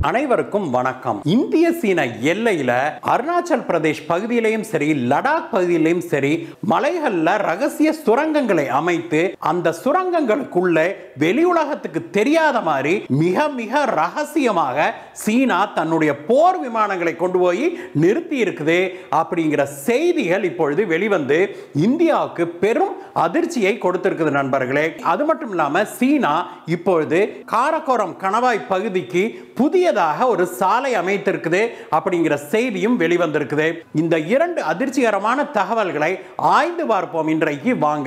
அனைவருக்கும் வணக்கம் இந்திய சீன எல்லையில அருணாச்சல் பிரதேஷ் பகுதியிலையும் சரி லடாக் பகுதியிலையும் சரி மலைகள்ல ரகசிய சுரங்கங்களை அமைத்து அந்த சுரங்கங்களுக்குள்ள வெளி உலகத்துக்கு தெரியாத மாதிரி மிக மிக ரகசியமாக சீனா தன்னுடைய போர் விமானங்களை கொண்டு போய் நிறுத்தி இருக்குது அப்படிங்கிற செய்திகள் இப்பொழுது வெளிவந்து இந்தியாவுக்கு பெரும் அதிர்ச்சியை கொடுத்திருக்குது நண்பர்களே அது மட்டும் இல்லாம சீனா இப்பொழுது காரக்கோரம் கணவாய் பகுதிக்கு புதியதாக ஒரு சாலை அமைத்திருக்குது அப்படிங்கிற செய்தியும் வெளிவந்திருக்குது இந்த இரண்டு அதிர்ச்சிகரமான தகவல்களை ஆய்ந்து பார்ப்போம் இன்றைக்கு வாங்க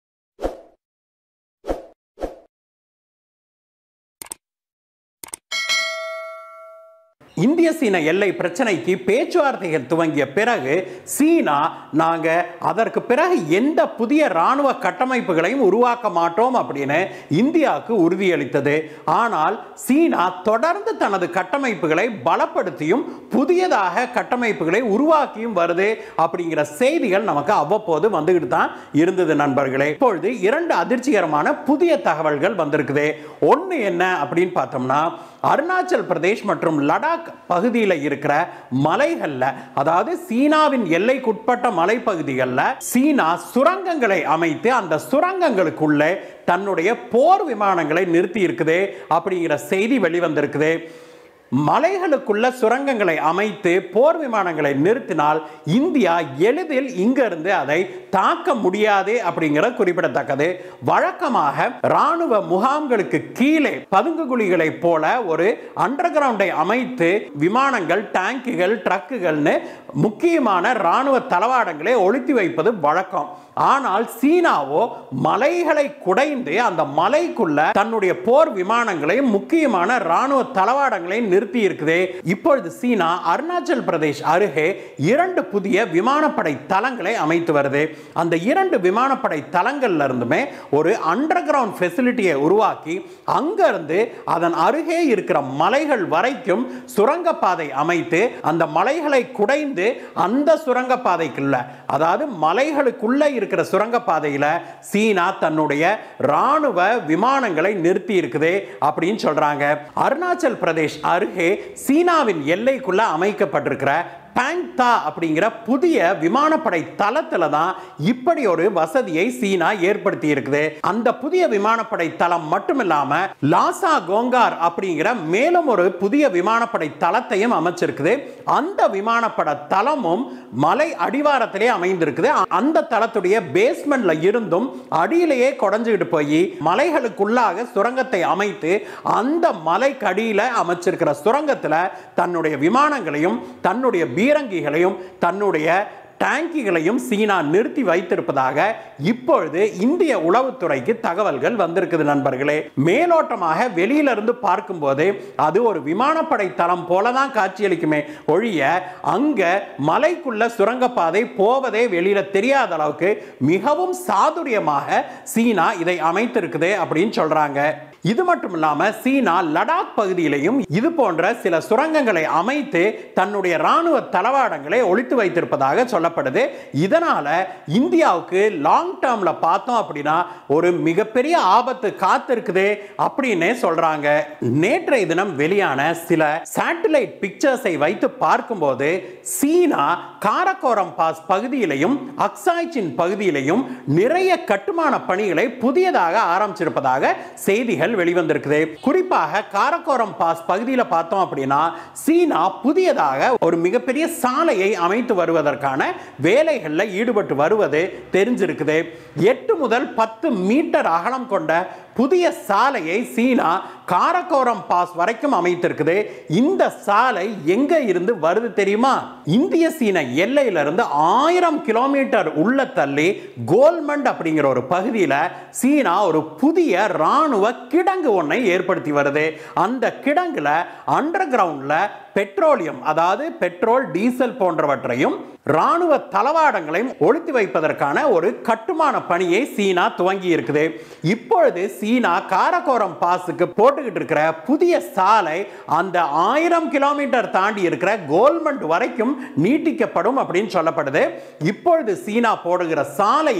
இந்திய சீன எல்லை பிரச்சனைக்கு பேச்சுவார்த்தைகள் துவங்கிய பிறகு சீனா நாங்க அதற்கு பிறகு எந்த புதிய ராணுவ கட்டமைப்புகளையும் உருவாக்க மாட்டோம் அப்படின்னு இந்தியாவுக்கு உறுதியளித்தது ஆனால் சீனா தொடர்ந்து தனது கட்டமைப்புகளை பலப்படுத்தியும் புதியதாக கட்டமைப்புகளை உருவாக்கியும் வருது அப்படிங்கிற செய்திகள் நமக்கு அவ்வப்போது வந்துகிட்டு தான் இருந்தது நண்பர்களே இப்பொழுது இரண்டு அதிர்ச்சிகரமான புதிய தகவல்கள் வந்திருக்குது ஒன்று என்ன அப்படின்னு பார்த்தோம்னா அருணாச்சல் பிரதேஷ் மற்றும் லடாக் பகுதியில் இருக்கிற மலைகள்ல அதாவது சீனாவின் எல்லைக்குட்பட்ட மலைப்பகுதிகளில் சீனா சுரங்கங்களை அமைத்து அந்த சுரங்கங்களுக்குள்ளே தன்னுடைய போர் விமானங்களை நிறுத்தி இருக்குது அப்படிங்கிற செய்தி வெளிவந்திருக்குது மலைகளுக்குள்ள சுரங்கங்களை அமைத்து போர் விமானங்களை நிறுத்தினால் இந்தியா எளிதில் இங்கிருந்து அதை தாக்க முடியாது அப்படிங்கிற குறிப்பிடத்தக்கது வழக்கமாக ராணுவ முகாம்களுக்கு கீழே பதுங்கு குழிகளைப் போல ஒரு அண்டர் கிரவுண்டை அமைத்து விமானங்கள் டேங்குகள் ட்ரக்குகள்னு முக்கியமான ராணுவ தளவாடங்களை ஒழித்து வைப்பது வழக்கம் ஆனால் சீனாவோ மலைகளை குடைந்து அந்த மலைக்குள்ள தன்னுடைய போர் விமானங்களையும் முக்கியமான ராணுவ தளவாடங்களையும் நிறுத்தி இருக்குது இப்பொழுது சீனா அருணாச்சல் பிரதேஷ் அருகே இரண்டு புதிய விமானப்படை தளங்களை அமைத்து வருது அந்த இரண்டு விமானப்படை தளங்கள்ல இருந்துமே ஒரு அண்டர் கிரவுண்ட் ஃபெசிலிட்டியை உருவாக்கி அங்கிருந்து அதன் அருகே இருக்கிற மலைகள் வரைக்கும் சுரங்கப்பாதை அமைத்து அந்த மலைகளை குடைந்து அந்த சுரங்கப்பாதைக்குள்ள அதாவது மலைகளுக்குள்ள இருக்கிற சுரங்கப்பாதையில சீனா தன்னுடைய ராணுவ விமானங்களை நிறுத்தி இருக்குது அப்படின்னு சொல்றாங்க அருணாச்சல் பிரதேஷ் அருகே சீனாவின் எல்லைக்குள்ள அமைக்கப்பட்டிருக்கிற பேங்தா அப்படிங்கிற புதிய விமானப்படை தளத்துல தான் இப்படி ஒரு வசதியை சீனா ஏற்படுத்தி இருக்குது அந்த புதிய விமானப்படை தளம் மட்டுமில்லாம லாசா கோங்கார் அப்படிங்கிற மேலும் ஒரு புதிய விமானப்படை தளத்தையும் அமைச்சிருக்குது அந்த விமானப்பட தளமும் மலை அடிவாரத்திலே அமைந்திருக்குது அந்த தளத்துடைய பேஸ்மெண்ட்ல இருந்தும் அடியிலேயே குறைஞ்சுக்கிட்டு போய் மலைகளுக்குள்ளாக சுரங்கத்தை அமைத்து அந்த மலைக்கடியில அமைச்சிருக்கிற சுரங்கத்துல தன்னுடைய விமானங்களையும் தன்னுடைய பீரங்கிகளையும் தன்னுடைய டேங்கிகளையும் சீனா நிறுத்தி வைத்திருப்பதாக இப்பொழுது இந்திய உளவுத்துறைக்கு தகவல்கள் வந்திருக்குது நண்பர்களே மேலோட்டமாக வெளியிலிருந்து பார்க்கும்போது அது ஒரு விமானப்படை தளம் போல தான் காட்சியளிக்குமே ஒழிய அங்க மலைக்குள்ள சுரங்கப்பாதை போவதே வெளியில தெரியாத அளவுக்கு மிகவும் சாதுரியமாக சீனா இதை அமைத்திருக்குது அப்படின்னு சொல்றாங்க இது மட்டும் இல்லாம சீனா லடாக் பகுதியிலையும் இது போன்ற சில சுரங்கங்களை அமைத்து தன்னுடைய ராணுவ தளவாடங்களை ஒழித்து வைத்திருப்பதாக சொல்லப்படுது இதனால இந்தியாவுக்கு லாங் டேர்ம்ல பார்த்தோம் அப்படின்னா ஒரு மிகப்பெரிய ஆபத்து காத்திருக்குது அப்படின்னே சொல்றாங்க நேற்றைய தினம் வெளியான சில சேட்டலைட் பிக்சர்ஸை வைத்து பார்க்கும்போது சீனா காரக்கோரம் பாஸ் பகுதியிலையும் அக்சாய்ச்சின் பகுதியிலையும் நிறைய கட்டுமான பணிகளை புதியதாக ஆரம்பிச்சிருப்பதாக செய்திகள் வெளிவந்திருக்குது குறிப்பாக காரக்கோரம் பாஸ் பகுதியில் பார்த்தோம் அப்படின்னா சீனா புதியதாக ஒரு மிகப்பெரிய சாலையை அமைத்து வருவதற்கான வேலைகளில் ஈடுபட்டு வருவது தெரிஞ்சிருக்குது எட்டு முதல் பத்து மீட்டர் அகலம் கொண்ட புதிய சாலையை சீனா காரக்கோரம் பாஸ் வரைக்கும் அமைத்திருக்குது இந்த சாலை எங்க இருந்து வருது தெரியுமா இந்திய சீன எல்லையிலிருந்து ஆயிரம் கிலோமீட்டர் உள்ள தள்ளி கோல்மண்ட் அப்படிங்கிற ஒரு பகுதியில் சீனா ஒரு புதிய ராணுவ கிடங்கு ஒன்றை ஏற்படுத்தி வருது அந்த கிடங்குல அண்டர் கிரவுண்ட்ல பெட்ரோலியம் அதாவது பெட்ரோல் டீசல் போன்றவற்றையும் ராணுவ தளவாடங்களையும் ஒழித்து வைப்பதற்கான ஒரு கட்டுமான பணியை சீனா துவங்கி இருக்குது இப்பொழுது சீனா காரக்கோரம் பாஸுக்கு போட்டுக்கிட்டு இருக்கிற புதிய சாலை அந்த ஆயிரம் கிலோமீட்டர் தாண்டி இருக்கிற கோல்மண்ட் வரைக்கும் நீட்டிக்கப்படும் அப்படின்னு சொல்லப்படுது இப்பொழுது சீனா போடுகிற சாலையை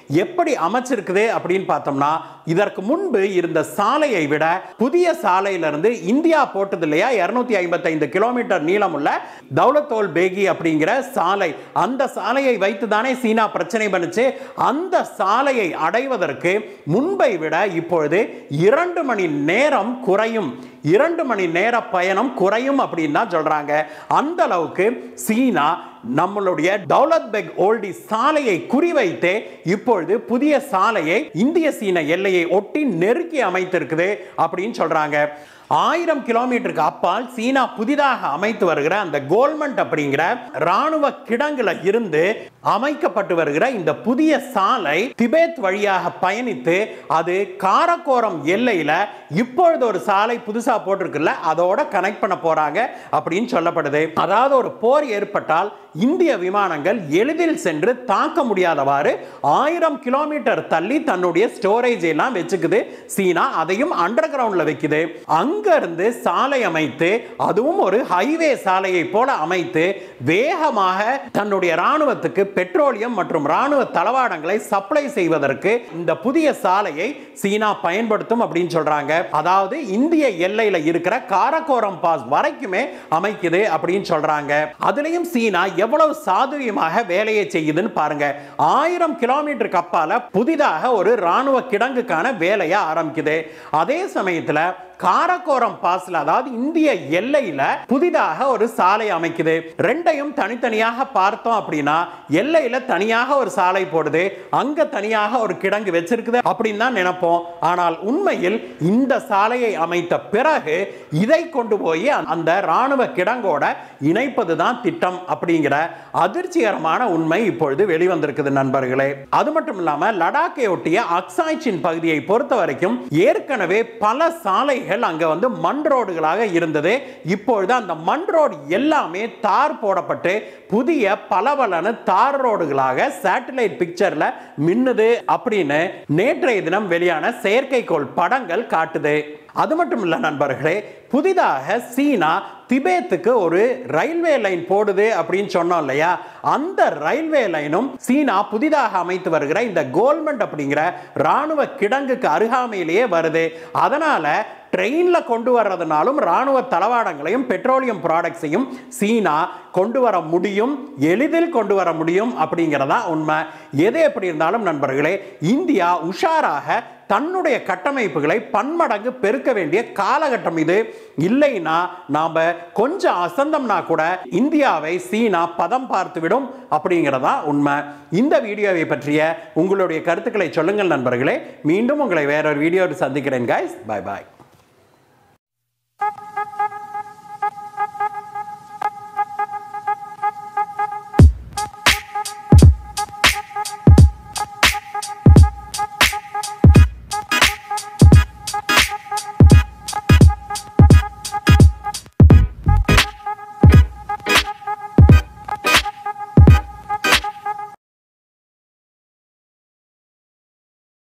எப்படி அமைச்சிருக்குது அப்படின்னு பார்த்தோம்னா இதற்கு முன்பு இருந்த சாலையை விட புதிய சாலையிலிருந்து இந்தியா போட்டது இல்லையா இருநூத்தி ஐம்பத்தைந்து கிலோமீட்டர் நீளமுள்ள தௌலத்தோல் பேகி அப்படிங்கிற சாலை அந்த சாலையை வைத்து தானே சீனா பிரச்சனை பண்ணுச்சு அந்த சாலையை அடைவதற்கு முன்பை விட இப்பொழுது இரண்டு மணி நேரம் குறையும் இரண்டு மணி நேர பயணம் குறையும் அப்படின்னு தான் சொல்றாங்க அந்த அளவுக்கு சீனா நம்மளுடைய டவுலத் பெக் ஓல்டி சாலையை குறிவைத்து இப்பொழுது புதிய சாலையை இந்திய சீன எல்லையை ஒட்டி நெருக்கி அமைத்திருக்குது அப்படின்னு சொல்றாங்க ஆயிரம் கிலோமீட்டருக்கு அப்பால் சீனா புதிதாக அமைத்து வருகிற அந்த கோல்மண்ட் அப்படிங்கிற ராணுவ கிடங்குல இருந்து அமைக்கப்பட்டு வருகிற இந்த புதிய சாலை திபேத் வழியாக பயணித்து அது காரக்கோரம் எல்லையில இப்பொழுது ஒரு சாலை புதுசா போட்டிருக்குல்ல அதோட கனெக்ட் பண்ண போறாங்க அப்படின்னு சொல்லப்படுது அதாவது ஒரு போர் ஏற்பட்டால் இந்திய விமானங்கள் எளிதில் சென்று தாக்க முடியாதவாறு ஆயிரம் கிலோமீட்டர் தள்ளி தன்னுடைய ஸ்டோரேஜ் எல்லாம் வச்சுக்குது சீனா அதையும் அண்டர் கிரவுண்ட்ல வைக்குது அங்க இருந்து சாலை அமைத்து அதுவும் ஒரு ஹைவே சாலையை போல அமைத்து வேகமாக தன்னுடைய ராணுவத்துக்கு பெட்ரோலியம் மற்றும் ராணுவ தளவாடங்களை சப்ளை செய்வதற்கு இந்த புதிய சாலையை சீனா பயன்படுத்தும் அப்படின்னு சொல்றாங்க அதாவது இந்திய எல்லையில இருக்கிற காரக்கோரம் பாஸ் வரைக்குமே அமைக்குது அப்படின்னு சொல்றாங்க அதுலயும் சீனா எவ்வளவு சாதுரியமாக வேலையை செய்யுதுன்னு பாருங்க ஆயிரம் கிலோமீட்டருக்கு அப்பால புதிதாக ஒரு ராணுவ கிடங்குக்கான வேலையை ஆரம்பிக்குது அதே சமயத்துல காரக்கோரம் பாஸ்ல அதாவது இந்திய எல்லையில புதிதாக ஒரு சாலை அமைக்குது ரெண்டையும் தனித்தனியாக பார்த்தோம் அப்படின்னா எல்லையில தனியாக ஒரு சாலை போடுது அங்க தனியாக ஒரு கிடங்கு வச்சிருக்குது அப்படின்னு தான் நினைப்போம் ஆனால் உண்மையில் இந்த சாலையை அமைத்த பிறகு இதை கொண்டு போய் அந்த ராணுவ கிடங்கோட இணைப்பது தான் திட்டம் அப்படிங்கிற அதிர்ச்சிகரமான உண்மை இப்பொழுது வெளிவந்திருக்குது நண்பர்களே அது மட்டும் இல்லாம லடாக்கை ஒட்டிய அக்சாய்ச்சின் பகுதியை பொறுத்த வரைக்கும் ஏற்கனவே பல சாலைகள் அங்க வந்து மண் ரோடுகளாக இருந்தது இப்பொழுது அந்த மண் ரோடு எல்லாமே தார் போடப்பட்டு புதிய பலவலன தார் ரோடுகளாக சேட்டலைட் பிக்சர்ல மின்னுது அப்படின்னு நேற்றைய தினம் வெளியான செயற்கைக்கோள் படங்கள் காட்டுது அது மட்டும் இல்ல நண்பர்களே புதிதாக சீனா திபேத்துக்கு ஒரு ரயில்வே லைன் போடுது அப்படின்னு சொன்னோம் இல்லையா அந்த ரயில்வே லைனும் சீனா புதிதாக அமைத்து வருகிற இந்த கோல்மெண்ட் அப்படிங்கிற ராணுவ கிடங்குக்கு அருகாமையிலேயே வருது அதனால ட்ரெயின்ல கொண்டு வர்றதுனாலும் ராணுவ தளவாடங்களையும் பெட்ரோலியம் ப்ராடக்ட்ஸையும் சீனா கொண்டு வர முடியும் எளிதில் கொண்டு வர முடியும் அப்படிங்கிறதா உண்மை எது எப்படி இருந்தாலும் நண்பர்களே இந்தியா உஷாராக தன்னுடைய கட்டமைப்புகளை பன்மடங்கு பெருக்க வேண்டிய காலகட்டம் இது இல்லைன்னா நாம கொஞ்சம் அசந்தம்னா கூட இந்தியாவை சீனா பதம் பார்த்து விடும் அப்படிங்கிறதா உண்மை இந்த வீடியோவை பற்றிய உங்களுடைய கருத்துக்களை சொல்லுங்கள் நண்பர்களே மீண்டும் உங்களை வேறொரு வீடியோவில் சந்திக்கிறேன் guys bye பாய்